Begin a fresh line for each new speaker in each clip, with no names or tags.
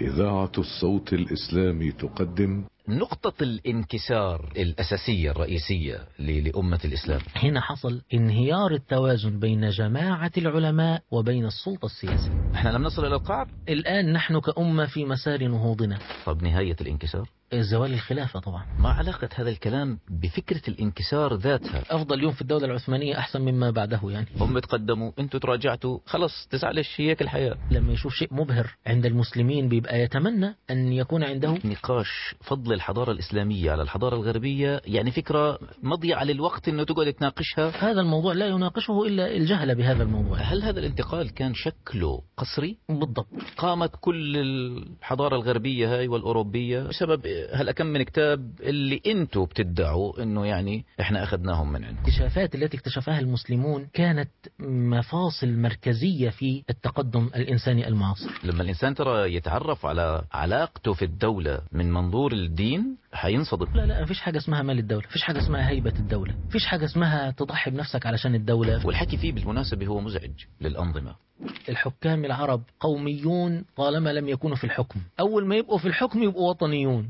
إذاعة الصوت الإسلامي تقدم
نقطة الانكسار الأساسية الرئيسية ل- لأمة الإسلام
هنا حصل انهيار التوازن بين جماعة العلماء وبين السلطة السياسية
احنا لم نصل إلى القعر
الآن نحن كأمة في مسار نهوضنا
طب نهاية الانكسار
زوال الخلافة طبعا
ما علاقة هذا الكلام بفكرة الانكسار ذاتها
أفضل يوم في الدولة العثمانية أحسن مما بعده يعني
هم تقدموا انتوا تراجعتوا خلص تزعلش هيك الحياة
لما يشوف شيء مبهر عند المسلمين بيبقى يتمنى أن يكون عنده
نقاش فضل الحضارة الإسلامية على الحضارة الغربية يعني فكرة مضيعة للوقت انه تقعد تناقشها
هذا الموضوع لا يناقشه إلا الجهل بهذا الموضوع
هل هذا الانتقال كان شكله قصري؟
بالضبط
قامت كل الحضارة الغربية هاي والأوروبية بسبب هلا كم من كتاب اللي انتوا بتدعوا انه يعني احنا اخذناهم من عندكم
الاكتشافات التي اكتشفها المسلمون كانت مفاصل مركزية في التقدم الإنساني المعاصر
لما الانسان ترى يتعرف على علاقته في الدولة من منظور الدين حينصدم
لا لا مفيش حاجة اسمها مال الدولة مفيش حاجة اسمها هيبة الدولة مفيش حاجة اسمها تضحي بنفسك علشان الدولة
والحكي فيه بالمناسبة هو مزعج للأنظمة
الحكام العرب قوميون طالما لم يكونوا في الحكم أول ما يبقوا في الحكم يبقوا وطنيون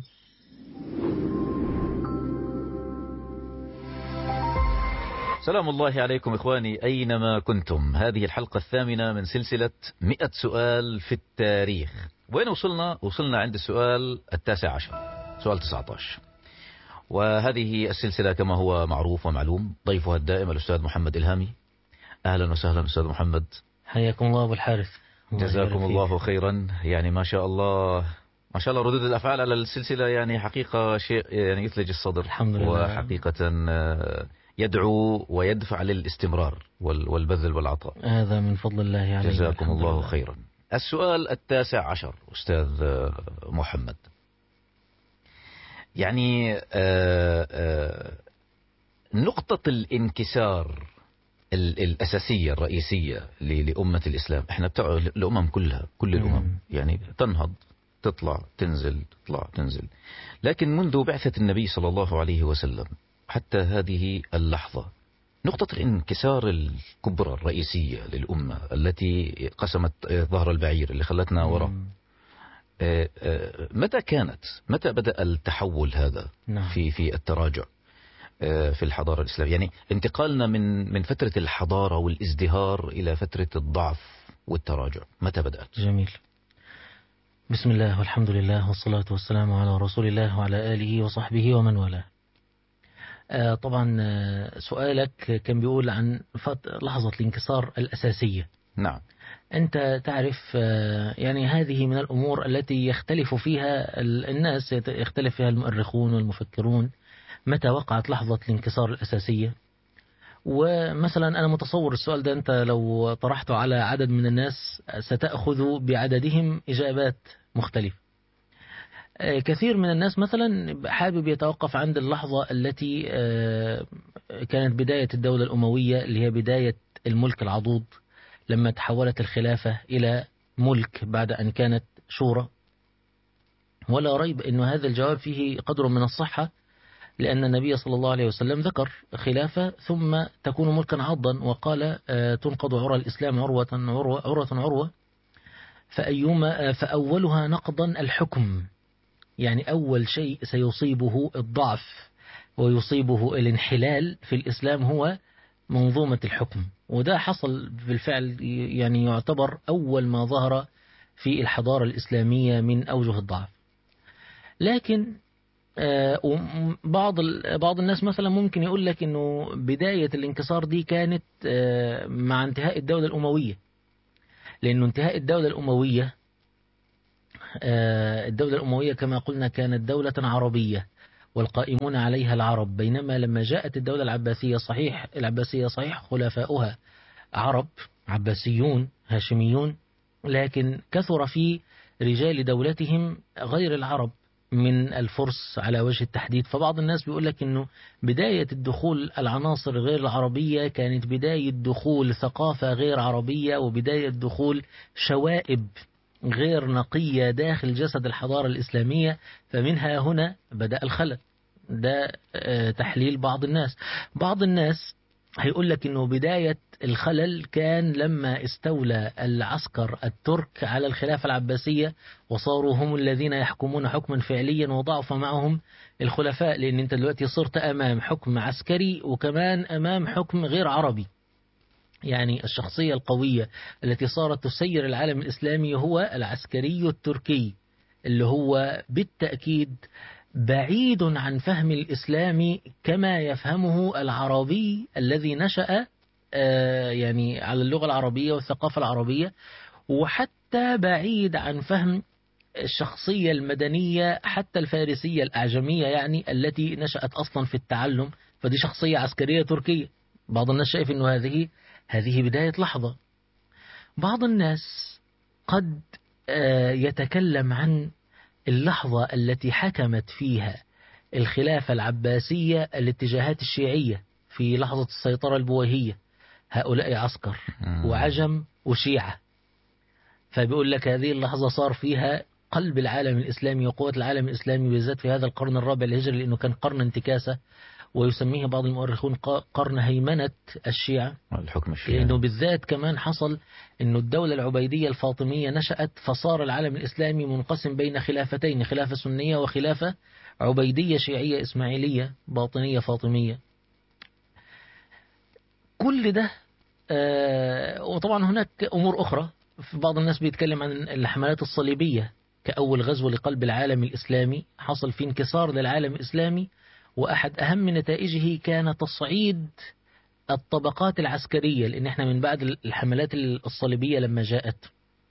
سلام الله عليكم إخواني أينما كنتم هذه الحلقة الثامنة من سلسلة مئة سؤال في التاريخ وين وصلنا؟ وصلنا عند السؤال التاسع عشر سؤال 19 وهذه السلسلة كما هو معروف ومعلوم ضيفها الدائم الأستاذ محمد إلهامي أهلا وسهلا أستاذ محمد
حياكم الله أبو الحارث الله
جزاكم
يبارك فيك.
الله خيرا يعني ما شاء الله ما شاء الله ردود الأفعال على السلسلة يعني حقيقة شيء يعني يثلج الصدر
الحمد لله.
وحقيقة آه، يدعو ويدفع للاستمرار وال- والبذل والعطاء
هذا من فضل الله علينا
جزاكم
الحمد
الله
لله.
خيرا السؤال التاسع عشر أستاذ آه، محمد يعني آه، آه، نقطة الانكسار ال- الأساسية الرئيسية ل- لأمة الإسلام احنا بتاع الأمم كلها كل الأمم
مم.
يعني تنهض تطلع تنزل تطلع تنزل لكن منذ بعثة النبي صلى الله عليه وسلم حتى هذه اللحظة نقطة الانكسار الكبرى الرئيسية للأمة التي قسمت آه، ظهر البعير اللي خلتنا وراء
مم.
آه، آه، متى كانت متى بدأ التحول هذا
نعم.
في في التراجع آه، في الحضارة الإسلامية يعني انتقالنا من من فترة الحضارة والازدهار إلى فترة الضعف والتراجع متى بدأت
جميل بسم الله والحمد لله والصلاة والسلام على رسول الله وعلى آله وصحبه ومن والاه آه، طبعا آه، سؤالك كان بيقول عن فت- لحظة الانكسار الأساسية
نعم
أنت تعرف آه، يعني هذه من الأمور التي يختلف فيها ال- الناس يت- يختلف فيها المؤرخون والمفكرون متى وقعت لحظة الانكسار الأساسية ومثلا أنا متصور السؤال ده أنت لو طرحته على عدد من الناس ستأخذ بعددهم إجابات مختلفة آه، كثير من الناس مثلا حابب يتوقف عند اللحظة التي آه، كانت بداية الدولة الأموية اللي هي بداية الملك العضوض لما تحولت الخلافة إلى ملك بعد أن كانت شورى ولا ريب أن هذا الجواب فيه قدر من الصحة لأن النبي صلى الله عليه وسلم ذكر خلافة ثم تكون ملكا عضا وقال آه، تنقض عرى الإسلام عروة عروة, عروة, عروة فأيما آه، فأولها نقضا الحكم يعني أول شيء سيصيبه الضعف ويصيبه الانحلال في الإسلام هو منظومة الحكم وده حصل بالفعل يعني يعتبر أول ما ظهر في الحضارة الإسلامية من أوجه الضعف لكن آه، وم- بعض ال- بعض الناس مثلا ممكن يقول لك انه بداية الانكسار دي كانت آه، مع انتهاء الدولة الأموية لأنه انتهاء الدولة الأموية آه، الدولة الأموية كما قلنا كانت دولة عربية والقائمون عليها العرب بينما لما جاءت الدولة العباسية صحيح العباسية صحيح خلفاؤها عرب عباسيون هاشميون لكن كثر في رجال دولتهم غير العرب من الفرس على وجه التحديد فبعض الناس بيقول لك انه بداية الدخول العناصر غير العربية كانت بداية دخول ثقافة غير عربية وبداية دخول شوائب غير نقية داخل جسد الحضارة الإسلامية فمنها هنا بدأ الخلل ده آه، تحليل بعض الناس بعض الناس هيقول لك انه بداية الخلل كان لما استولى العسكر الترك على الخلافة العباسية وصاروا هم الذين يحكمون حكما فعليا وضعف معهم الخلفاء لان انت دلوقتي صرت امام حكم عسكري وكمان امام حكم غير عربي يعني الشخصية القوية التي صارت تسير العالم الإسلامي هو العسكري التركي اللي هو بالتأكيد بعيد عن فهم الإسلام كما يفهمه العربي الذي نشأ آه، يعني على اللغة العربية والثقافة العربية وحتى بعيد عن فهم الشخصية المدنية حتى الفارسية الأعجمية يعني التي نشأت أصلا في التعلم فدي شخصية عسكرية تركية بعض الناس شايف أنه هذه هذه بداية لحظة بعض الناس قد آه، يتكلم عن اللحظة التي حكمت فيها الخلافة العباسية الاتجاهات الشيعية في لحظة السيطرة البويهية هؤلاء عسكر
مم.
وعجم وشيعة فبيقول لك هذه اللحظة صار فيها قلب العالم الإسلامي وقوة العالم الإسلامي بالذات في هذا القرن الرابع الهجري لأنه كان قرن انتكاسة ويسميه بعض المؤرخون ق- قرن هيمنة الشيعة
الحكم الشيعي
لأنه بالذات كمان حصل أنه الدولة العبيدية الفاطمية نشأت فصار العالم الإسلامي منقسم بين خلافتين خلافة سنية وخلافة عبيدية شيعية إسماعيلية باطنية فاطمية كل ده آه، وطبعا هناك أمور أخرى في بعض الناس بيتكلم عن الحملات الصليبية كأول غزو لقلب العالم الإسلامي حصل فيه انكسار للعالم الإسلامي وأحد أهم نتائجه كان تصعيد الطبقات العسكرية لأن احنا من بعد الحملات الصليبية لما جاءت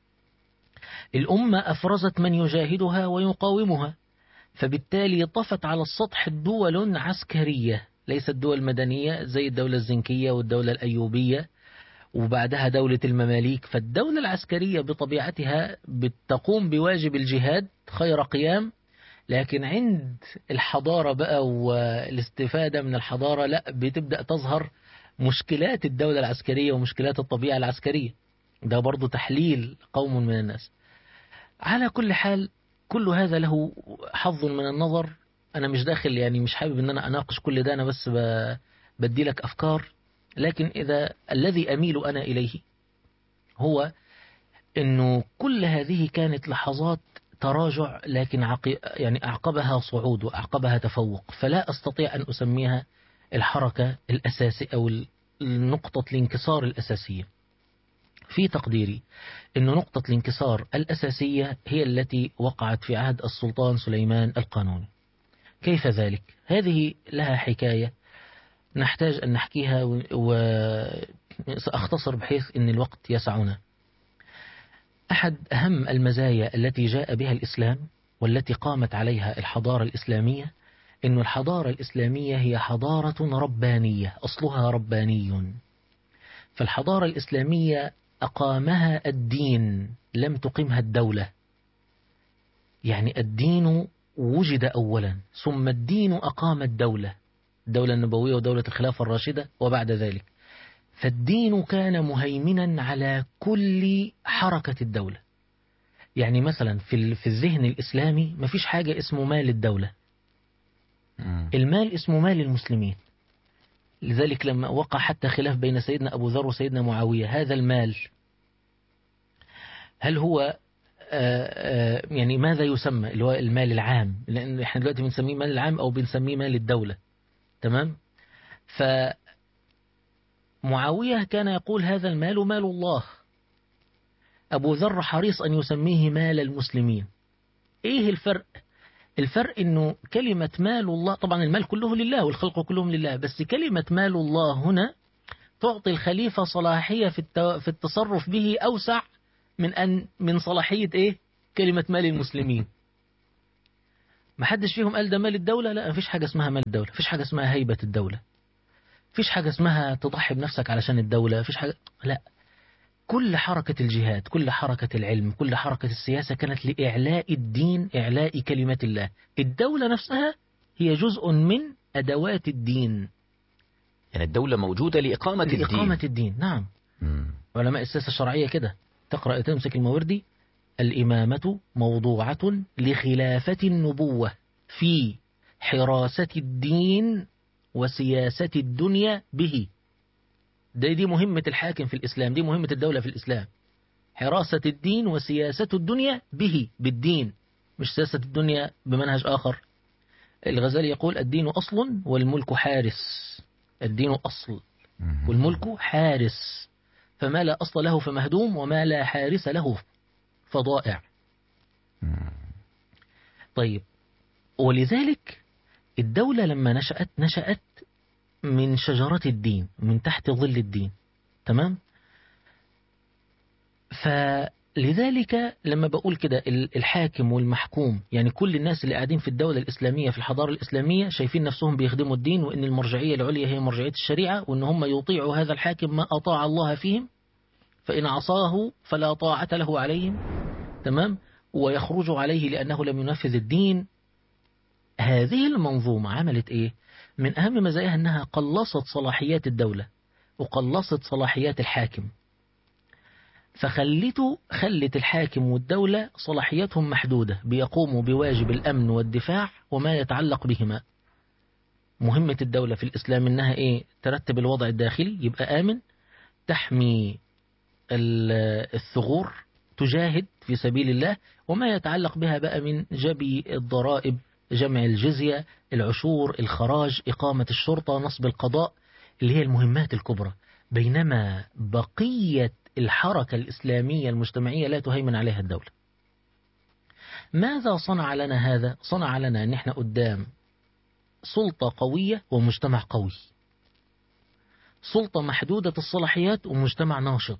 الأمة أفرزت من يجاهدها ويقاومها فبالتالي طفت على السطح دول عسكرية ليست دول مدنية زي الدولة الزنكية والدولة الأيوبية وبعدها دولة المماليك فالدولة العسكرية بطبيعتها بتقوم بواجب الجهاد خير قيام لكن عند الحضارة بقى والاستفادة من الحضارة لا بتبدأ تظهر مشكلات الدولة العسكرية ومشكلات الطبيعة العسكرية ده برضو تحليل قوم من الناس على كل حال كل هذا له حظ من النظر أنا مش داخل يعني مش حابب أن أنا أناقش كل ده أنا بس ب- بدي لك أفكار لكن إذا الذي أميل أنا إليه هو أنه كل هذه كانت لحظات تراجع لكن عقي يعني أعقبها صعود وأعقبها تفوق فلا أستطيع أن أسميها الحركة الأساسية أو نقطة الانكسار الأساسية في تقديري أن نقطة الانكسار الأساسية هي التي وقعت في عهد السلطان سليمان القانوني كيف ذلك؟ هذه لها حكاية نحتاج أن نحكيها و- وسأختصر بحيث أن الوقت يسعنا أحد أهم المزايا التي جاء بها الإسلام والتي قامت عليها الحضارة الإسلامية أن الحضارة الإسلامية هي حضارة ربانية أصلها رباني فالحضارة الإسلامية أقامها الدين لم تقمها الدولة يعني الدين وجد أولا ثم الدين أقام الدولة الدولة النبوية ودولة الخلافة الراشدة وبعد ذلك فالدين كان مهيمنا على كل حركة الدولة يعني مثلا في ال- في الذهن الإسلامي مفيش حاجة اسمه مال الدولة
مم.
المال اسمه مال المسلمين لذلك لما وقع حتى خلاف بين سيدنا أبو ذر وسيدنا معاوية هذا المال هل هو آه، آه، يعني ماذا يسمى اللي هو المال العام لأن احنا دلوقتي بنسميه مال العام أو بنسميه مال الدولة تمام فمعاوية كان يقول هذا المال مال الله أبو ذر حريص أن يسميه مال المسلمين إيه الفرق الفرق انه كلمة مال الله طبعا المال كله لله والخلق كلهم لله بس كلمة مال الله هنا تعطي الخليفة صلاحية في التو... في التصرف به أوسع من أن من صلاحية إيه كلمة مال المسلمين ما حدش فيهم قال ده مال الدولة لا مفيش حاجة اسمها مال الدولة مفيش حاجة اسمها هيبة الدولة مفيش حاجة اسمها تضحي بنفسك علشان الدولة مفيش حاجة لا كل حركة الجهاد كل حركة العلم كل حركة السياسة كانت لإعلاء الدين إعلاء كلمة الله الدولة نفسها هي جزء من أدوات الدين
يعني الدولة موجودة لإقامة الدين
لإقامة الدين نعم
مم.
علماء السياسة الشرعية كده تقرأ تمسك الموردي الإمامة موضوعة لخلافة النبوة في حراسة الدين وسياسة الدنيا به دي, دي مهمة الحاكم في الإسلام دي مهمة الدولة في الإسلام حراسة الدين وسياسة الدنيا به بالدين مش سياسة الدنيا بمنهج آخر الغزالي يقول الدين أصل والملك حارس الدين أصل والملك حارس فما لا أصل له فمهدوم وما لا حارس له فضائع طيب ولذلك الدولة لما نشأت نشأت من شجرة الدين من تحت ظل الدين تمام فلذلك لما بقول كده الحاكم والمحكوم يعني كل الناس اللي قاعدين في الدولة الإسلامية في الحضارة الإسلامية شايفين نفسهم بيخدموا الدين وإن المرجعية العليا هي مرجعية الشريعة وإن هم يطيعوا هذا الحاكم ما أطاع الله فيهم فإن عصاه فلا طاعة له عليهم تمام ويخرج عليه لأنه لم ينفذ الدين هذه المنظومة عملت إيه من أهم مزاياها أنها قلصت صلاحيات الدولة وقلصت صلاحيات الحاكم فخلته خلت الحاكم والدولة صلاحياتهم محدودة بيقوموا بواجب الأمن والدفاع وما يتعلق بهما مهمة الدولة في الإسلام إنها إيه ترتب الوضع الداخلي يبقى آمن تحمي الثغور تجاهد في سبيل الله وما يتعلق بها بقى من جبي الضرائب جمع الجزية العشور الخراج إقامة الشرطة نصب القضاء اللي هي المهمات الكبرى بينما بقية الحركة الإسلامية المجتمعية لا تهيمن عليها الدولة ماذا صنع لنا هذا؟ صنع لنا أن احنا قدام سلطة قوية ومجتمع قوي سلطة محدودة الصلاحيات ومجتمع ناشط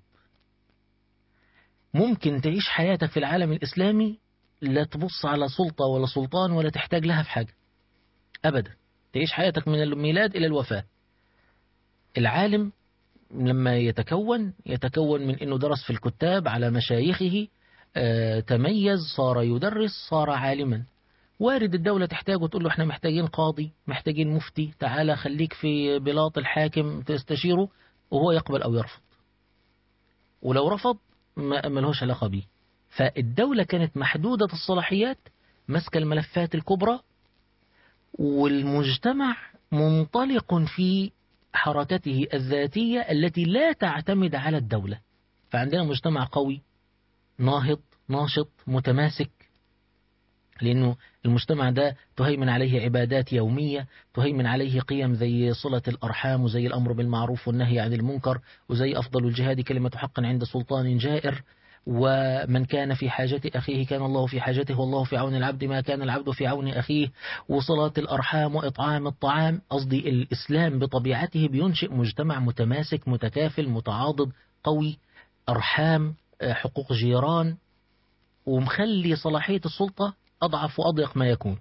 ممكن تعيش حياتك في العالم الإسلامي لا تبص على سلطة ولا سلطان ولا تحتاج لها في حاجة أبدا تعيش حياتك من الميلاد إلى الوفاة العالم لما يتكون يتكون من أنه درس في الكتاب على مشايخه آه، تميز صار يدرس صار عالما وارد الدولة تحتاجه تقول له احنا محتاجين قاضي محتاجين مفتي تعالى خليك في بلاط الحاكم تستشيره وهو يقبل أو يرفض ولو رفض ما ملهوش علاقة بيه فالدولة كانت محدودة الصلاحيات مسك الملفات الكبرى والمجتمع منطلق في حركته الذاتية التي لا تعتمد على الدولة فعندنا مجتمع قوي ناهض ناشط متماسك لأنه المجتمع ده تهيمن عليه عبادات يومية تهيمن عليه قيم زي صلة الأرحام وزي الأمر بالمعروف والنهي عن المنكر وزي أفضل الجهاد كلمة حق عند سلطان جائر ومن كان في حاجة أخيه كان الله في حاجته والله في عون العبد ما كان العبد في عون أخيه وصلاة الأرحام وإطعام الطعام قصدي الإسلام بطبيعته بينشئ مجتمع متماسك متكافل متعاضد قوي أرحام حقوق جيران ومخلي صلاحية السلطة أضعف وأضيق ما يكون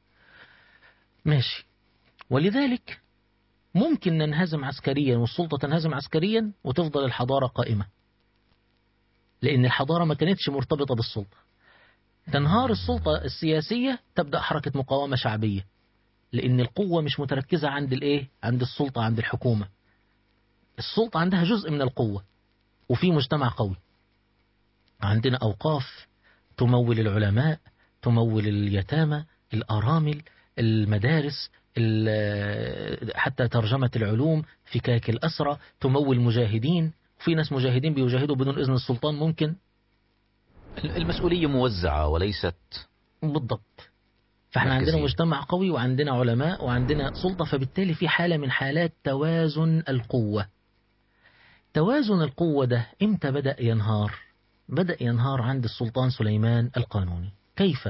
ماشي ولذلك ممكن ننهزم عسكريا والسلطة تنهزم عسكريا وتفضل الحضارة قائمة لأن الحضارة ما كانتش مرتبطة بالسلطة تنهار السلطة السياسية تبدأ حركة مقاومة شعبية لأن القوة مش متركزة عند الإيه؟ عند السلطة عند الحكومة السلطة عندها جزء من القوة وفي مجتمع قوي عندنا أوقاف تمول العلماء تمول اليتامى الأرامل المدارس حتى ترجمة العلوم فكاك الأسرة تمول مجاهدين في ناس مجاهدين بيجاهدوا بدون إذن السلطان ممكن
المسؤولية موزعة وليست
بالضبط فاحنا
مركزية.
عندنا مجتمع قوي وعندنا علماء وعندنا سلطة فبالتالي في حالة من حالات توازن القوة توازن القوة ده امتى بدأ ينهار بدأ ينهار عند السلطان سليمان القانوني كيف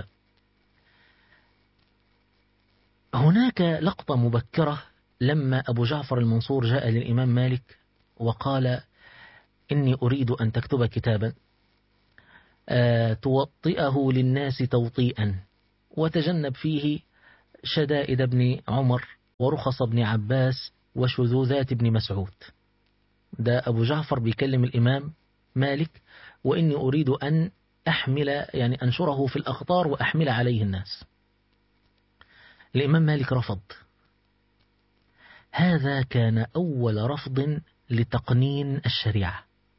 هناك لقطة مبكرة لما أبو جعفر المنصور جاء للإمام مالك وقال إني أريد أن تكتب كتابا آه، توطئه للناس توطيئا وتجنب فيه شدائد ابن عمر ورخص ابن عباس وشذوذات ابن مسعود ده أبو جعفر بيكلم الإمام مالك وإني أريد أن أحمل يعني أنشره في الأخطار وأحمل عليه الناس الإمام مالك رفض هذا كان أول رفض لتقنين الشريعة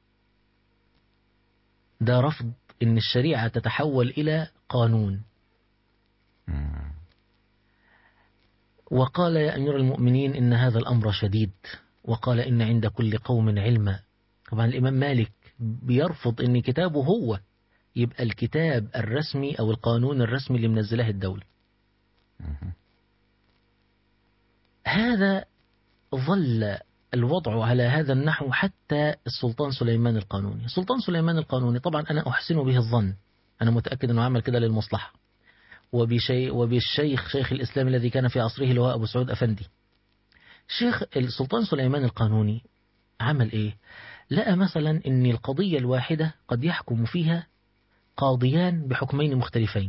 ده رفض إن الشريعة تتحول إلى قانون وقال يا أمير المؤمنين إن هذا الأمر شديد وقال إن عند كل قوم علما طبعا الإمام مالك بيرفض إن كتابه هو يبقى الكتاب الرسمي أو القانون الرسمي اللي منزلاه الدولة هذا ظل الوضع على هذا النحو حتى السلطان سليمان القانوني السلطان سليمان القانوني طبعا أنا أحسن به الظن أنا متأكد أنه عمل كده للمصلحة وبشيء وبالشيخ شيخ الإسلام الذي كان في عصره اللي هو أبو سعود أفندي شيخ السلطان سليمان القانوني عمل إيه لقى مثلا أن القضية الواحدة قد يحكم فيها قاضيان بحكمين مختلفين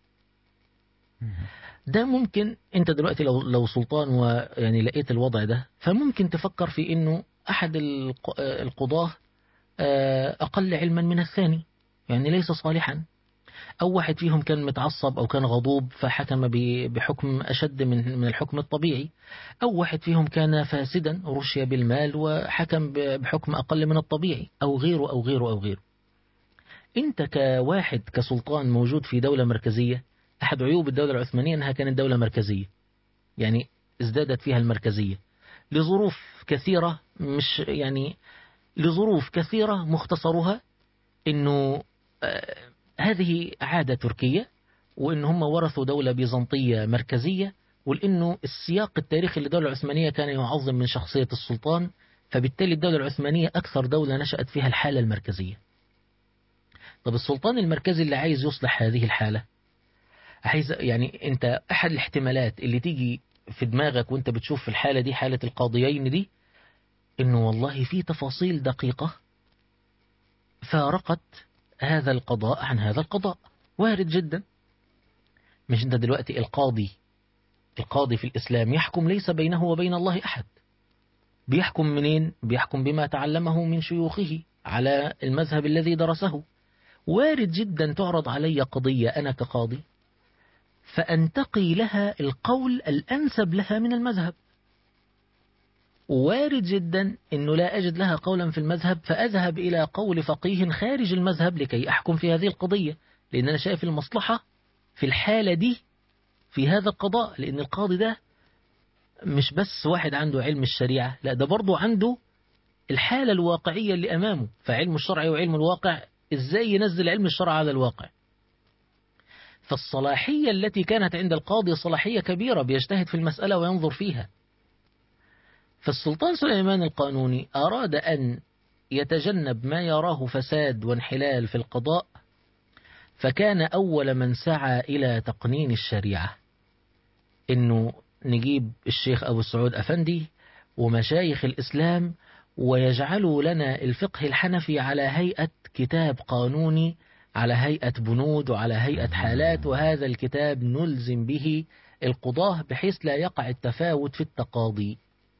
ده ممكن انت دلوقتي لو لو سلطان ويعني لقيت الوضع ده فممكن تفكر في انه احد الق- القضاه آه، اقل علما من الثاني يعني ليس صالحا او واحد فيهم كان متعصب او كان غضوب فحكم ب- بحكم اشد من من الحكم الطبيعي او واحد فيهم كان فاسدا رشي بالمال وحكم ب- بحكم اقل من الطبيعي او غيره او غيره او غيره انت كواحد كسلطان موجود في دولة مركزية أحد عيوب الدولة العثمانية أنها كانت دولة مركزية يعني ازدادت فيها المركزية لظروف كثيرة مش يعني لظروف كثيرة مختصرها أنه آه هذه عادة تركية وأن هم ورثوا دولة بيزنطية مركزية ولأنه السياق التاريخي للدولة العثمانية كان يعظم من شخصية السلطان فبالتالي الدولة العثمانية أكثر دولة نشأت فيها الحالة المركزية طب السلطان المركزي اللي عايز يصلح هذه الحالة عايز يعني انت احد الاحتمالات اللي تيجي في دماغك وانت بتشوف في الحالة دي حالة القاضيين دي انه والله في تفاصيل دقيقة فارقت هذا القضاء عن هذا القضاء وارد جدا مش انت دلوقتي القاضي القاضي في الإسلام يحكم ليس بينه وبين الله أحد بيحكم منين؟ بيحكم بما تعلمه من شيوخه على المذهب الذي درسه وارد جدا تعرض علي قضية أنا كقاضي فأنتقي لها القول الأنسب لها من المذهب وارد جدا أنه لا أجد لها قولا في المذهب فأذهب إلى قول فقيه خارج المذهب لكي أحكم في هذه القضية لأن أنا شايف المصلحة في الحالة دي في هذا القضاء لأن القاضي ده مش بس واحد عنده علم الشريعة لا ده برضه عنده الحالة الواقعية اللي أمامه فعلم الشرع وعلم الواقع إزاي ينزل علم الشرع على الواقع فالصلاحية التي كانت عند القاضي صلاحية كبيرة بيجتهد في المسألة وينظر فيها فالسلطان سليمان القانوني أراد أن يتجنب ما يراه فساد وانحلال في القضاء فكان أول من سعى إلى تقنين الشريعة إنه نجيب الشيخ أبو سعود أفندي ومشايخ الإسلام ويجعلوا لنا الفقه الحنفي على هيئة كتاب قانوني على هيئة بنود وعلى هيئة حالات وهذا الكتاب نلزم به القضاة بحيث لا يقع التفاوت في التقاضي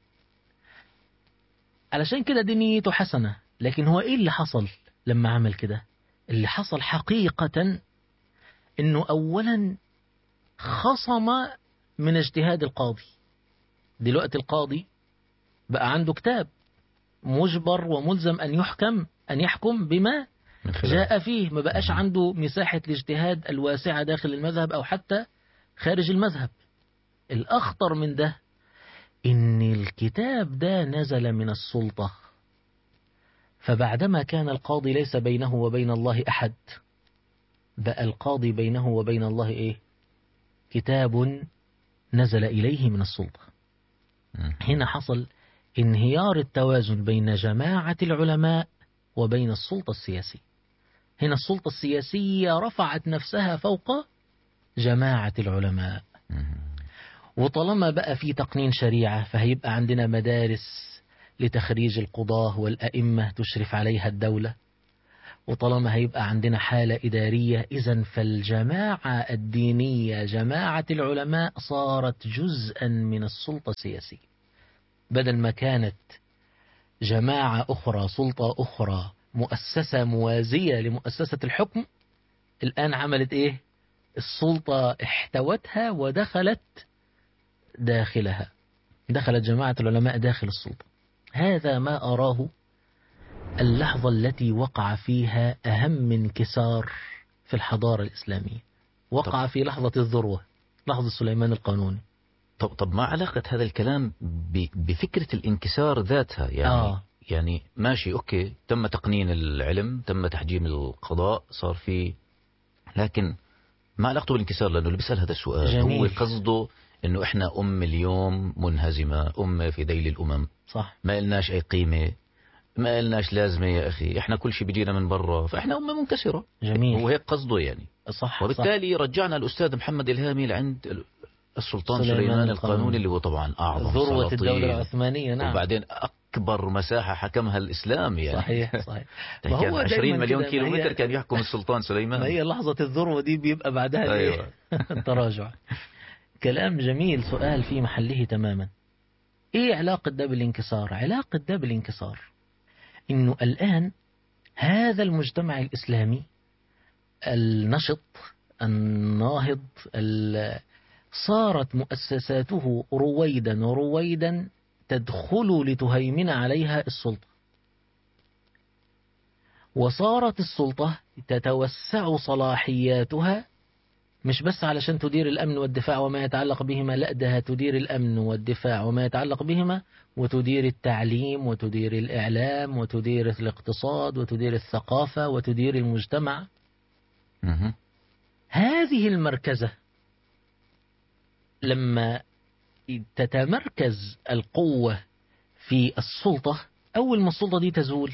علشان كده دي نيته حسنة لكن هو إيه اللي حصل لما عمل كده اللي حصل حقيقة إنه أولا خصم من اجتهاد القاضي دلوقتي القاضي بقى عنده كتاب مجبر وملزم أن يحكم أن يحكم بما
من خلال
جاء فيه ما بقاش عنده مساحة الاجتهاد الواسعة داخل المذهب أو حتى خارج المذهب الأخطر من ده إن الكتاب ده نزل من السلطة فبعدما كان القاضي ليس بينه وبين الله أحد بقى القاضي بينه وبين الله إيه كتاب نزل إليه من السلطة
مم.
هنا حصل انهيار التوازن بين جماعة العلماء وبين السلطة السياسية هنا السلطة السياسية رفعت نفسها فوق جماعة العلماء
مم.
وطالما بقى في تقنين شريعة فهيبقى عندنا مدارس لتخريج القضاة والأئمة تشرف عليها الدولة وطالما هيبقى عندنا حالة إدارية إذا فالجماعة الدينية جماعة العلماء صارت جزءا من السلطة السياسية بدل ما كانت جماعة أخرى سلطة أخرى مؤسسة موازية لمؤسسة الحكم الآن عملت إيه السلطة احتوتها ودخلت داخلها دخلت جماعة العلماء داخل السلطة هذا ما أراه اللحظة التي وقع فيها أهم انكسار في الحضارة الإسلامية وقع في لحظة الذروة لحظة سليمان القانوني
طب طب ما علاقة هذا الكلام ب- بفكرة الانكسار ذاتها يعني
آه.
يعني ماشي اوكي تم تقنين العلم تم تحجيم القضاء صار في لكن ما علاقته بالانكسار لانه اللي بيسال هذا السؤال
جميل.
هو قصده انه احنا امه اليوم منهزمه امه في ذيل الامم
صح
ما إلناش اي قيمه ما إلناش لازمه يا اخي احنا كل شيء بيجينا من برا فاحنا امه منكسره
جميل
هو هيك قصده يعني
صح صح
وبالتالي رجعنا الاستاذ محمد الهامي لعند ال- السلطان
سليمان
سليمان,
القانوني.
القانوني اللي هو طبعا اعظم
ذروة
سلاطين.
الدولة العثمانية نعم
وبعدين اكبر مساحه حكمها الاسلام يعني
صحيح صحيح ما
كان
هو
20
دايماً
مليون
كده،
كيلو
ما هي-
متر كان يحكم السلطان سليمان
ما هي لحظة الذروة دي بيبقى بعدها
أيوة.
أيوة. التراجع كلام جميل سؤال في محله تماما ايه علاقة ده بالانكسار علاقة ده بالانكسار انه الان هذا المجتمع الاسلامي النشط الناهض ال- صارت مؤسساته رويدا رويدا تدخل لتهيمن عليها السلطة وصارت السلطة تتوسع صلاحياتها مش بس علشان تدير الأمن والدفاع وما يتعلق بهما لا ده تدير الأمن والدفاع وما يتعلق بهما وتدير التعليم وتدير الإعلام وتدير الاقتصاد وتدير الثقافة وتدير المجتمع
مهم.
هذه المركزة لما تتمركز القوة في السلطة أول ما السلطة دي تزول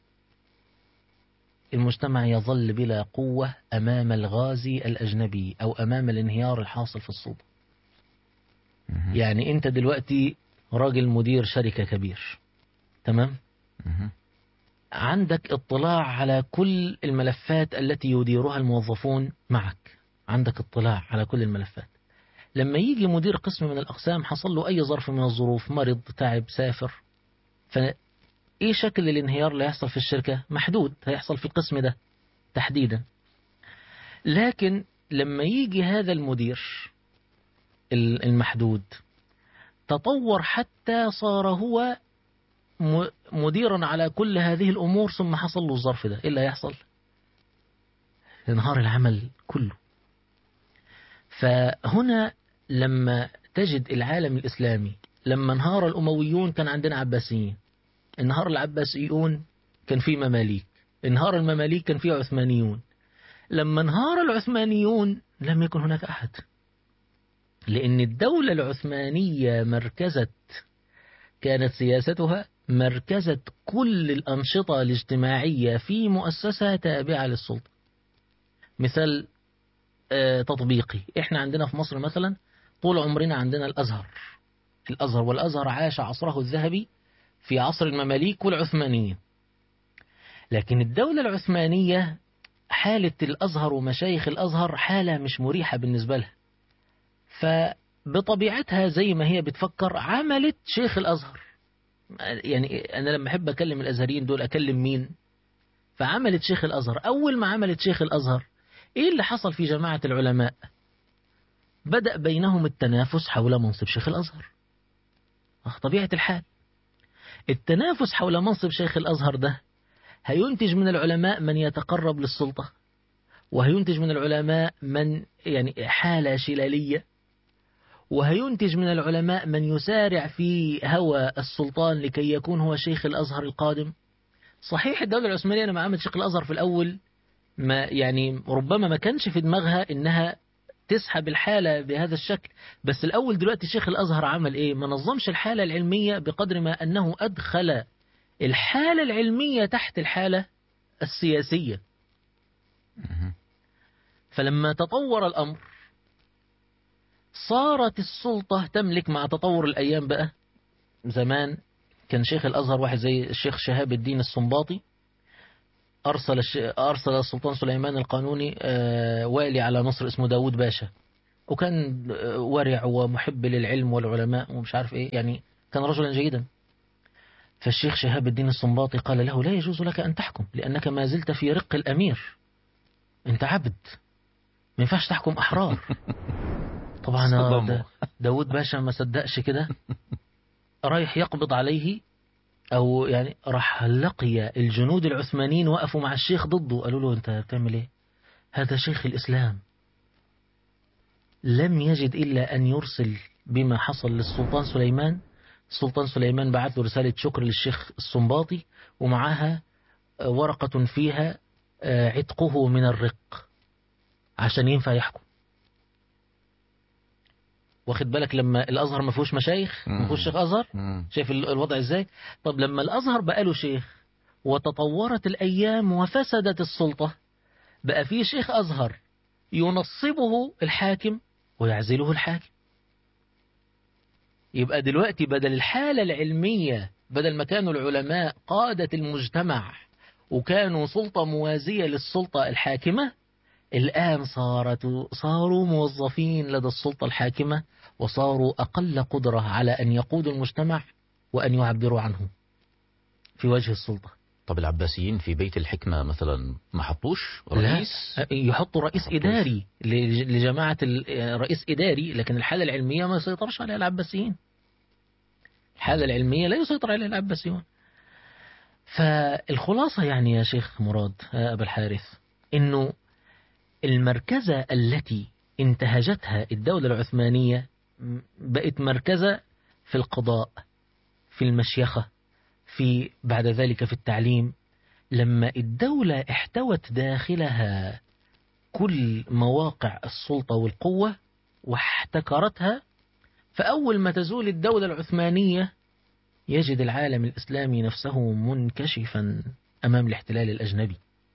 المجتمع يظل بلا قوة أمام الغازي الأجنبي أو أمام الانهيار الحاصل في السلطة
مهم.
يعني أنت دلوقتي راجل مدير شركة كبير تمام
مهم.
عندك اطلاع على كل الملفات التي يديرها الموظفون معك عندك اطلاع على كل الملفات لما يجي مدير قسم من الأقسام حصل له أي ظرف من الظروف مرض تعب سافر فإيه شكل الانهيار اللي هيحصل في الشركة محدود هيحصل في القسم ده تحديدا لكن لما يجي هذا المدير ال- المحدود تطور حتى صار هو م- مديرا على كل هذه الأمور ثم حصل له الظرف ده إيه اللي هيحصل انهار العمل كله فهنا لما تجد العالم الإسلامي لما انهار الأمويون كان عندنا عباسيين انهار العباسيون كان في مماليك انهار المماليك كان في عثمانيون لما انهار العثمانيون لم يكن هناك أحد لأن الدولة العثمانية مركزت كانت سياستها مركزت كل الأنشطة الاجتماعية في مؤسسة تابعة للسلطة مثال آه، تطبيقي احنا عندنا في مصر مثلا طول عمرنا عندنا الأزهر الأزهر والأزهر عاش عصره الذهبي في عصر المماليك والعثمانيين لكن الدولة العثمانية حالة الأزهر ومشايخ الأزهر حالة مش مريحة بالنسبة لها فبطبيعتها زي ما هي بتفكر عملت شيخ الأزهر يعني أنا لما أحب أكلم الأزهريين دول أكلم مين فعملت شيخ الأزهر أول ما عملت شيخ الأزهر إيه اللي حصل في جماعة العلماء بدأ بينهم التنافس حول منصب شيخ الأزهر آه، طبيعة الحال التنافس حول منصب شيخ الأزهر ده هينتج من العلماء من يتقرب للسلطة وهينتج من العلماء من يعني حالة شلالية وهينتج من العلماء من يسارع في هوى السلطان لكي يكون هو شيخ الأزهر القادم صحيح الدولة العثمانية لما عملت شيخ الأزهر في الأول ما يعني ربما ما كانش في دماغها إنها تسحب الحالة بهذا الشكل بس الأول دلوقتي شيخ الأزهر عمل إيه ما نظمش الحالة العلمية بقدر ما أنه أدخل الحالة العلمية تحت الحالة السياسية
مهم.
فلما تطور الأمر صارت السلطة تملك مع تطور الأيام بقى زمان كان شيخ الأزهر واحد زي الشيخ شهاب الدين السنباطي أرسل الش... أرسل السلطان سليمان القانوني آه، والي على مصر اسمه داود باشا وكان آه، ورع ومحب للعلم والعلماء ومش عارف إيه يعني كان رجلا جيدا فالشيخ شهاب الدين السنباطي قال له لا يجوز لك أن تحكم لأنك ما زلت في رق الأمير أنت عبد ما ينفعش تحكم أحرار طبعا
صدمه.
دا داود باشا ما صدقش كده رايح يقبض عليه أو يعني راح لقي الجنود العثمانيين وقفوا مع الشيخ ضده قالوا له أنت بتعمل إيه هذا شيخ الإسلام لم يجد إلا أن يرسل بما حصل للسلطان سليمان السلطان سليمان بعث له رسالة شكر للشيخ السنباطي ومعها ورقة فيها عتقه من الرق عشان ينفع يحكم واخد بالك لما الازهر ما فيهوش مشايخ ما فيهوش شيخ ازهر
مم.
شايف ال- الوضع ازاي طب لما الازهر بقى له شيخ وتطورت الايام وفسدت السلطه بقى في شيخ ازهر ينصبه الحاكم ويعزله الحاكم يبقى دلوقتي بدل الحاله العلميه بدل ما كانوا العلماء قاده المجتمع وكانوا سلطه موازيه للسلطه الحاكمه الآن صارت صاروا موظفين لدى السلطة الحاكمة وصاروا أقل قدرة على أن يقودوا المجتمع وأن يعبروا عنه في وجه السلطة
طب العباسيين في بيت الحكمة مثلا ما حطوش
لا
رئيس
يحطوا رئيس إداري لج- لجماعة ال- رئيس إداري لكن الحالة العلمية ما يسيطرش عليها العباسيين الحالة العلمية لا يسيطر عليها العباسيون فالخلاصة يعني يا شيخ مراد يا أبا الحارث إنه المركزة التي انتهجتها الدولة العثمانية م- بقت مركزة في القضاء في المشيخة في بعد ذلك في التعليم لما الدولة احتوت داخلها كل مواقع السلطة والقوة واحتكرتها فأول ما تزول الدولة العثمانية يجد العالم الإسلامي نفسه منكشفا أمام الاحتلال الأجنبي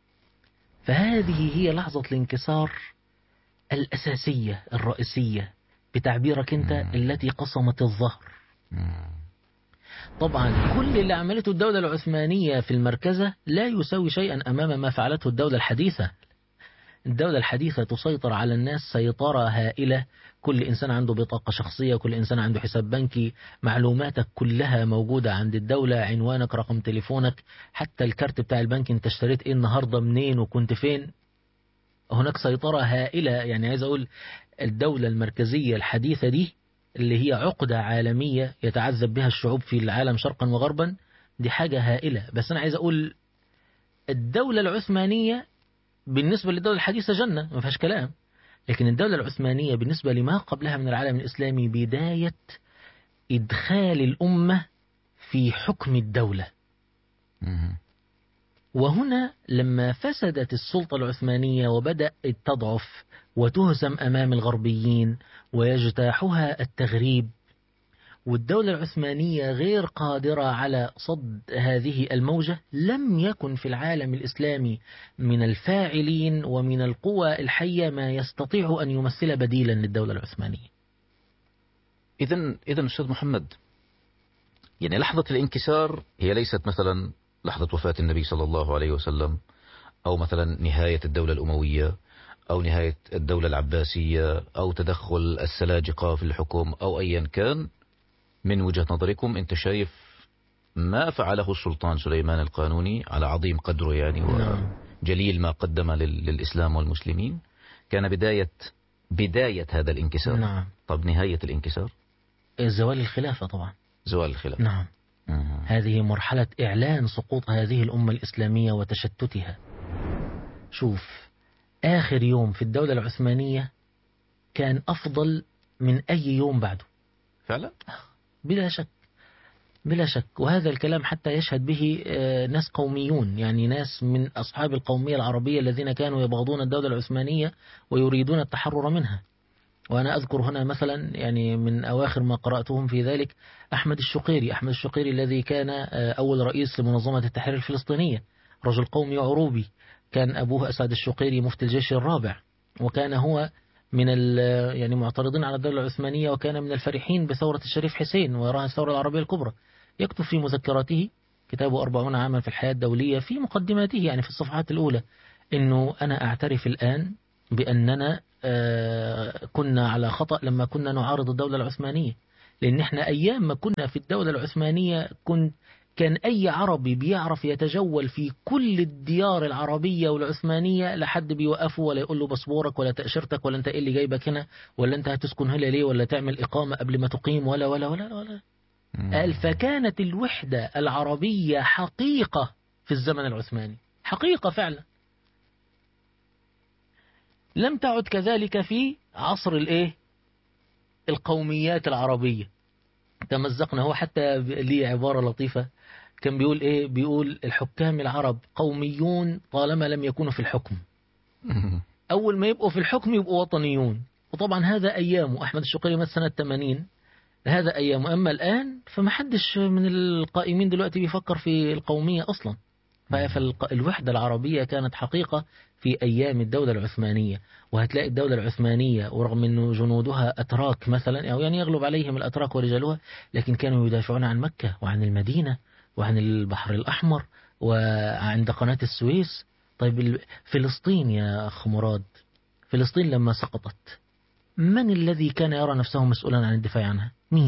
فهذه هي لحظة الانكسار الأساسية الرئيسية بتعبيرك أنت
مم.
التي قصمت الظهر
مم.
طبعا كل اللي عملته الدولة العثمانية في المركزة لا يساوي شيئا أمام ما فعلته الدولة الحديثة الدولة الحديثة تسيطر على الناس سيطرة هائلة كل إنسان عنده بطاقة شخصية كل إنسان عنده حساب بنكي معلوماتك كلها موجودة عند الدولة عنوانك رقم تليفونك حتى الكارت بتاع البنك انت اشتريت ايه النهاردة منين وكنت فين هناك سيطرة هائلة يعني عايز أقول الدولة المركزية الحديثة دي اللي هي عقدة عالمية يتعذب بها الشعوب في العالم شرقا وغربا دي حاجة هائلة بس أنا عايز أقول الدولة العثمانية بالنسبة للدولة الحديثة جنة ما فيهاش كلام لكن الدولة العثمانية بالنسبة لما قبلها من العالم الإسلامي بداية إدخال الأمة في حكم الدولة
مم.
وهنا لما فسدت السلطة العثمانية وبدأت تضعف وتهزم أمام الغربيين ويجتاحها التغريب والدولة العثمانية غير قادرة على صد هذه الموجة لم يكن في العالم الإسلامي من الفاعلين ومن القوى الحية ما يستطيع أن يمثل بديلا للدولة العثمانية
إذا إذا أستاذ محمد يعني لحظة الانكسار هي ليست مثلا لحظة وفاة النبي صلى الله عليه وسلم أو مثلا نهاية الدولة الأموية أو نهاية الدولة العباسية أو تدخل السلاجقة في الحكم أو أيا كان من وجهة نظركم أنت شايف ما فعله السلطان سليمان القانوني على عظيم قدره يعني
نعم.
وجليل ما قدم لل- للإسلام والمسلمين كان بداية بداية هذا الانكسار
نعم
طب نهاية الانكسار
زوال الخلافة طبعا
زوال الخلاف
نعم
مم.
هذه مرحلة إعلان سقوط هذه الأمة الإسلامية وتشتتها شوف آخر يوم في الدولة العثمانية كان أفضل من أي يوم بعده
فعلا
بلا شك بلا شك وهذا الكلام حتى يشهد به آه، ناس قوميون يعني ناس من أصحاب القومية العربية الذين كانوا يبغضون الدولة العثمانية ويريدون التحرر منها وأنا أذكر هنا مثلا يعني من أواخر ما قرأتهم في ذلك أحمد الشقيري أحمد الشقيري الذي كان آه، أول رئيس لمنظمة التحرير الفلسطينية رجل قومي عروبي كان أبوه أسعد الشقيري مفتي الجيش الرابع وكان هو من ال- يعني معترضين على الدولة العثمانية وكان من الفرحين بثورة الشريف حسين ويراها الثورة العربية الكبرى يكتب في مذكراته كتابه أربعون عاما في الحياة الدولية في مقدماته يعني في الصفحات الأولى أنه أنا أعترف الآن بأننا آه، كنا على خطأ لما كنا نعارض الدولة العثمانية لأن احنا أيام ما كنا في الدولة العثمانية كن كان أي عربي بيعرف يتجول في كل الديار العربية والعثمانية لحد بيوقفه ولا يقول له باسبورك ولا تأشيرتك ولا أنت إيه اللي جايبك هنا ولا أنت هتسكن هنا ليه ولا تعمل إقامة قبل ما تقيم ولا ولا ولا ولا قال فكانت الوحدة العربية حقيقة في الزمن العثماني حقيقة فعلا لم تعد كذلك في عصر الايه القوميات العربية تمزقنا هو حتى ليه عبارة لطيفة كان بيقول إيه بيقول الحكام العرب قوميون طالما لم يكونوا في الحكم أول ما يبقوا في الحكم يبقوا وطنيون وطبعا هذا أيامه أحمد الشقيري مات سنة 80 هذا أيامه أما الآن فما حدش من القائمين دلوقتي بيفكر في القومية أصلا فالوحدة العربية كانت حقيقة في أيام الدولة العثمانية وهتلاقي الدولة العثمانية ورغم أنه جنودها أتراك مثلا أو يعني يغلب عليهم الأتراك ورجالها لكن كانوا يدافعون عن مكة وعن المدينة وعن البحر الأحمر وعند قناة السويس طيب فلسطين يا أخ مراد فلسطين لما سقطت من الذي كان يرى نفسه مسؤولا عن الدفاع عنها مين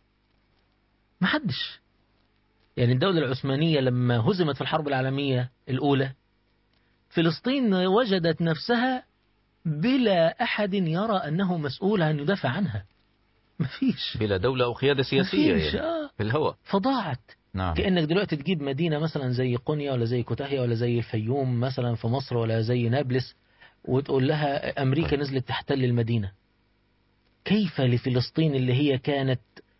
ما حدش يعني الدولة العثمانية لما هزمت في الحرب العالمية الأولى فلسطين وجدت نفسها بلا أحد يرى أنه مسؤول عن يدافع عنها مفيش
بلا دولة أو قيادة سياسية
مفيش
يعني
آه.
في الهواء
فضاعت
نعم
كأنك دلوقتي تجيب مدينة مثلا زي قنيا ولا زي كوتاهية ولا زي الفيوم مثلا في مصر ولا زي نابلس وتقول لها أمريكا
طيب.
نزلت تحتل المدينة كيف لفلسطين اللي هي كانت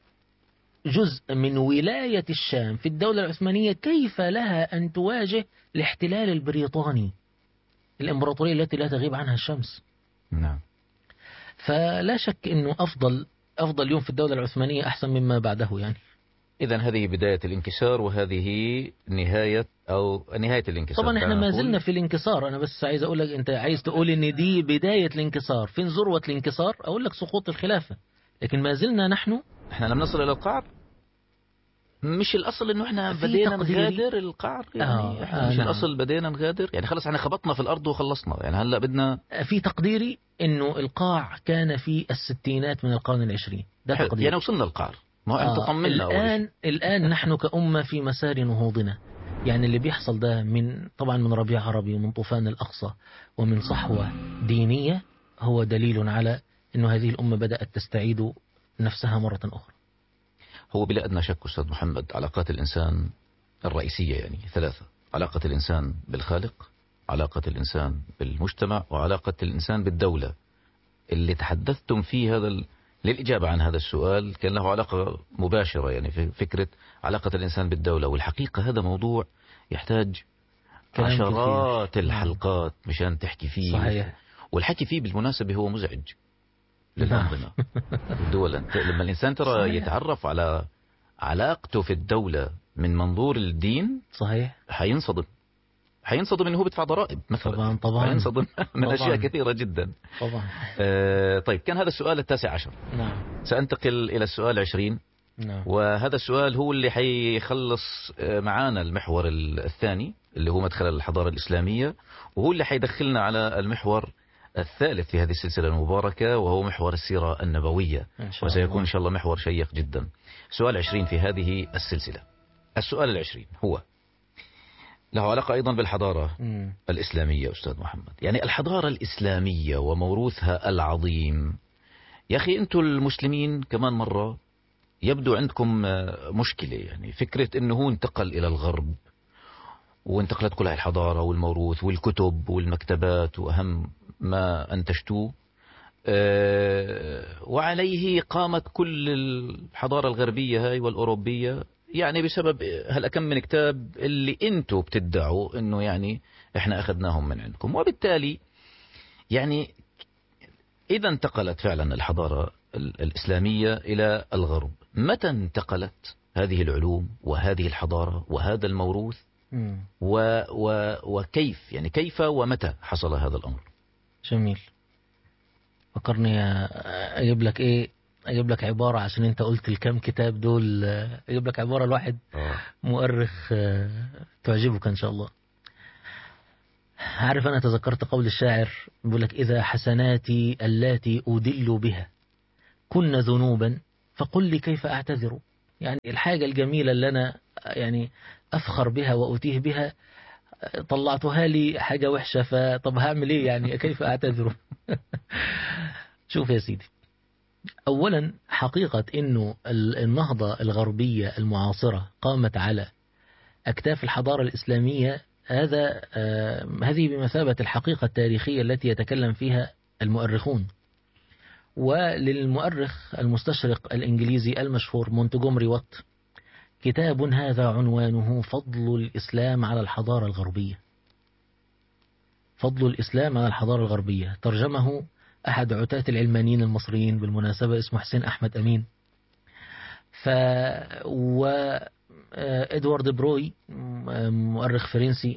جزء من ولاية الشام في الدولة العثمانية كيف لها أن تواجه الاحتلال البريطاني الإمبراطورية التي لا تغيب عنها الشمس
نعم
فلا شك أنه أفضل أفضل يوم في الدولة العثمانية أحسن مما بعده يعني
إذا هذه بداية الانكسار وهذه نهاية أو نهاية الانكسار
طبعا احنا
دعنا
ما
نقول.
زلنا في الانكسار انا بس عايز اقول لك انت عايز تقول ان دي بداية الانكسار فين ذروة الانكسار اقول لك سقوط الخلافة لكن ما زلنا نحن
احنا لم نصل إلى القعر مش الأصل إنه احنا
في
بدينا
تقديري-
نغادر القعر يعني
آه،
احنا
آه،
مش
نعم.
الأصل بدينا نغادر يعني خلص احنا خبطنا في الأرض وخلصنا يعني هلا بدنا
في تقديري انه القاع كان في الستينات من القرن العشرين ده
حلو.
تقديري
يعني وصلنا القعر ما هو انت
آه،
طمنا أول شيء.
الآن الآن نحن كأمة في مسار نهوضنا يعني اللي بيحصل ده من طبعا من ربيع عربي ومن طوفان الأقصى ومن صحوة دينية هو دليل على أنه هذه الأمة بدأت تستعيد نفسها مرة أخرى
هو بلا أدنى شك أستاذ محمد علاقات الإنسان الرئيسية يعني ثلاثة علاقة الإنسان بالخالق علاقة الإنسان بالمجتمع وعلاقة الإنسان بالدولة اللي تحدثتم فيه هذا ال... للإجابة عن هذا السؤال كان له علاقة مباشرة يعني في فكرة علاقة الإنسان بالدولة والحقيقة هذا موضوع يحتاج
كلام
عشرات
كثير.
الحلقات مشان تحكي فيه
صحيح
والحكي فيه بالمناسبة هو مزعج
نعم.
للأنظمة الدول أنت- لما الإنسان ترى
صحيح.
يتعرف على علاقته في الدولة من منظور الدين
صحيح
حينصدم حينصدم انه هو بيدفع ضرائب مثلا
طبعا طبعا
حينصدم من
طبعاً.
اشياء كثيره جدا
طبعا
آه طيب كان هذا السؤال التاسع عشر
نعم
سانتقل الى السؤال العشرين
نعم
وهذا السؤال هو اللي حيخلص آه، معانا المحور ال- الثاني اللي هو مدخل الحضاره الاسلاميه وهو اللي حيدخلنا على المحور الثالث في هذه السلسله المباركه وهو محور السيره النبويه
إن شاء
وسيكون
الله.
إن شاء الله محور شيق جدا سؤال عشرين في هذه السلسلة السؤال العشرين هو له علاقة أيضا بالحضارة
مم.
الإسلامية أستاذ محمد يعني الحضارة الإسلامية وموروثها العظيم يا أخي أنتم المسلمين كمان مرة يبدو عندكم آه، مشكلة يعني فكرة أنه هو انتقل إلى الغرب وانتقلت كل هاي الحضارة والموروث والكتب والمكتبات وأهم ما أنتجتوه آه، وعليه قامت كل الحضارة الغربية هاي والأوروبية يعني بسبب هلا كم من كتاب اللي انتم بتدعوا انه يعني احنا اخذناهم من عندكم وبالتالي يعني اذا انتقلت فعلا الحضارة ال- الاسلامية الى الغرب متى انتقلت هذه العلوم وهذه الحضارة وهذا الموروث
مم.
و و وكيف يعني كيف ومتى حصل هذا الامر
جميل فكرني اجيب لك ايه اجيب لك عبارة عشان انت قلت الكام كتاب دول اجيب لك عبارة الواحد مؤرخ آه، تعجبك ان شاء الله عارف انا تذكرت قول الشاعر بيقول لك اذا حسناتي اللاتي ادل بها كن ذنوبا فقل لي كيف اعتذر يعني الحاجة الجميلة اللي انا يعني افخر بها واتيه بها طلعتها لي حاجة وحشة فطب هعمل ايه يعني كيف اعتذر شوف يا سيدي أولا حقيقة أنه ال- النهضة الغربية المعاصرة قامت على أكتاف الحضارة الإسلامية هذا آه، هذه بمثابة الحقيقة التاريخية التي يتكلم فيها المؤرخون وللمؤرخ المستشرق الإنجليزي المشهور مونتجومري وات كتاب هذا عنوانه فضل الإسلام على الحضارة الغربية فضل الإسلام على الحضارة الغربية ترجمه أحد عتاة العلمانيين المصريين بالمناسبة اسمه حسين أحمد أمين ف و إدوارد بروي مؤرخ فرنسي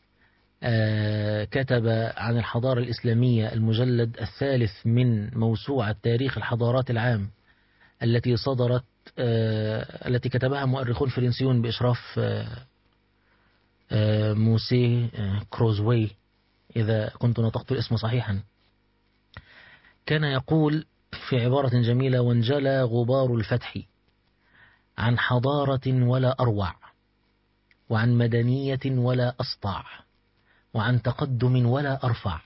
كتب عن الحضارة الإسلامية المجلد الثالث من موسوعة تاريخ الحضارات العام التي صدرت التي كتبها مؤرخون فرنسيون بإشراف موسي كروزوي إذا كنت نطقت الاسم صحيحا كان يقول في عبارة جميلة وانجلى غبار الفتح عن حضارة ولا أروع وعن مدنية ولا أسطع وعن تقدم ولا أرفع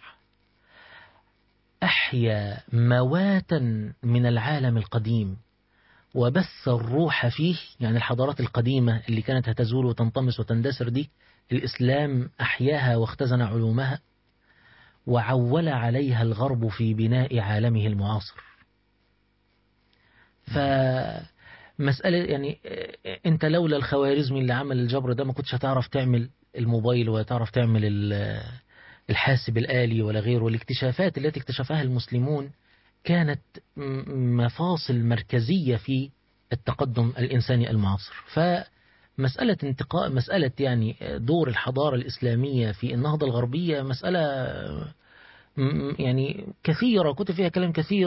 أحيا مواتا من العالم القديم وبث الروح فيه يعني الحضارات القديمة اللي كانت هتزول وتنطمس وتندثر دي الإسلام أحياها واختزن علومها وعول عليها الغرب في بناء عالمه المعاصر فمسألة يعني أنت لولا الخوارزمي اللي عمل الجبر ده ما كنتش هتعرف تعمل الموبايل ولا تعرف تعمل الحاسب الآلي ولا غيره والاكتشافات التي اكتشفها المسلمون كانت مفاصل مركزية في التقدم الإنساني المعاصر فمسألة انتقاء مسألة يعني دور الحضارة الإسلامية في النهضة الغربية مسألة يعني كثيرة كتب فيها كلام كثير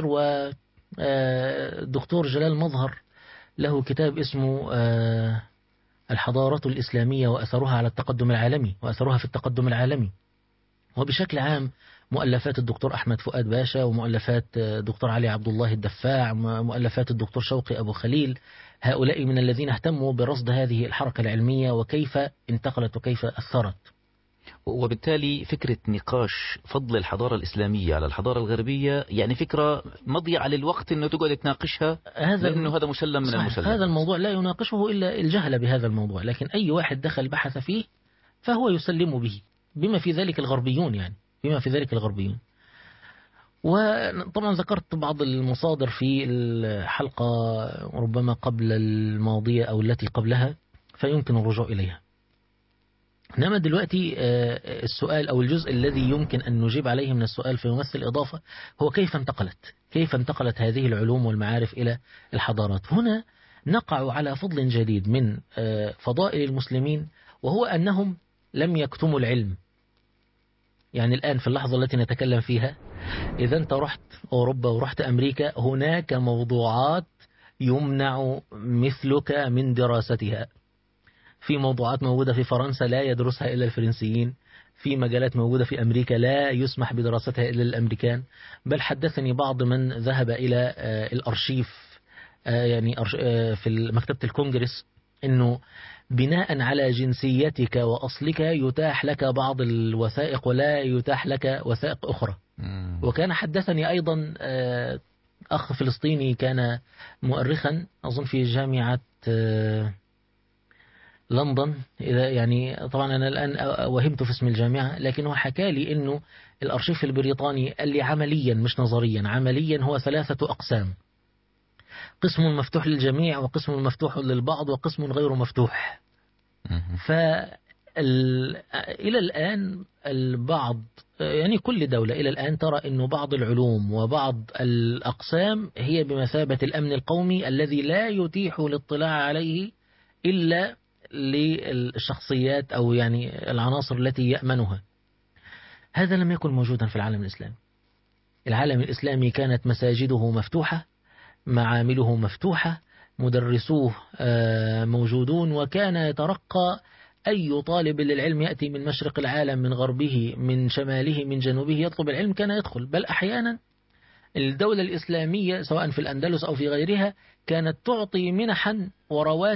ودكتور جلال مظهر له كتاب اسمه الحضارة الإسلامية وأثرها على التقدم العالمي وأثرها في التقدم العالمي وبشكل عام مؤلفات الدكتور أحمد فؤاد باشا ومؤلفات دكتور علي عبد الله الدفاع مؤلفات الدكتور شوقي أبو خليل هؤلاء من الذين اهتموا برصد هذه الحركة العلمية وكيف انتقلت وكيف أثرت
وبالتالي فكرة نقاش فضل الحضارة الإسلامية على الحضارة الغربية يعني فكرة مضيعة للوقت أنه تقعد تناقشها
هذا
لأنه هذا مسلم من المسلم
هذا الموضوع لا يناقشه إلا الجهل بهذا الموضوع لكن أي واحد دخل بحث فيه فهو يسلم به بما في ذلك الغربيون يعني بما في ذلك الغربيون وطبعا ذكرت بعض المصادر في الحلقة ربما قبل الماضية أو التي قبلها فيمكن الرجوع إليها إنما دلوقتي السؤال أو الجزء الذي يمكن أن نجيب عليه من السؤال فيمثل إضافة هو كيف انتقلت كيف انتقلت هذه العلوم والمعارف إلى الحضارات هنا نقع على فضل جديد من فضائل المسلمين وهو أنهم لم يكتموا العلم يعني الآن في اللحظة التي نتكلم فيها إذا أنت رحت أوروبا ورحت أمريكا هناك موضوعات يمنع مثلك من دراستها في موضوعات موجودة في فرنسا لا يدرسها إلا الفرنسيين في مجالات موجودة في أمريكا لا يسمح بدراستها إلا الأمريكان بل حدثني بعض من ذهب إلى الأرشيف يعني في مكتبة الكونجرس أنه بناء على جنسيتك وأصلك يتاح لك بعض الوثائق ولا يتاح لك وثائق أخرى وكان حدثني أيضا أخ فلسطيني كان مؤرخا أظن في جامعة لندن إذا يعني طبعا أنا الآن وهمت في اسم الجامعة لكنه حكى لي أنه الأرشيف البريطاني قال لي عمليا مش نظريا عمليا هو ثلاثة أقسام قسم مفتوح للجميع وقسم مفتوح للبعض وقسم غير مفتوح ف إلى الآن البعض يعني كل دولة إلى الآن ترى أنه بعض العلوم وبعض الأقسام هي بمثابة الأمن القومي الذي لا يتيح الاطلاع عليه إلا للشخصيات أو يعني العناصر التي يأمنها هذا لم يكن موجودا في العالم الإسلامي العالم الإسلامي كانت مساجده مفتوحة معامله مفتوحة مدرسوه موجودون وكان يترقى أي طالب للعلم يأتي من مشرق العالم من غربه من شماله من جنوبه يطلب العلم كان يدخل بل أحيانا الدولة الإسلامية سواء في الأندلس أو في غيرها كانت تعطي منحا ورواتب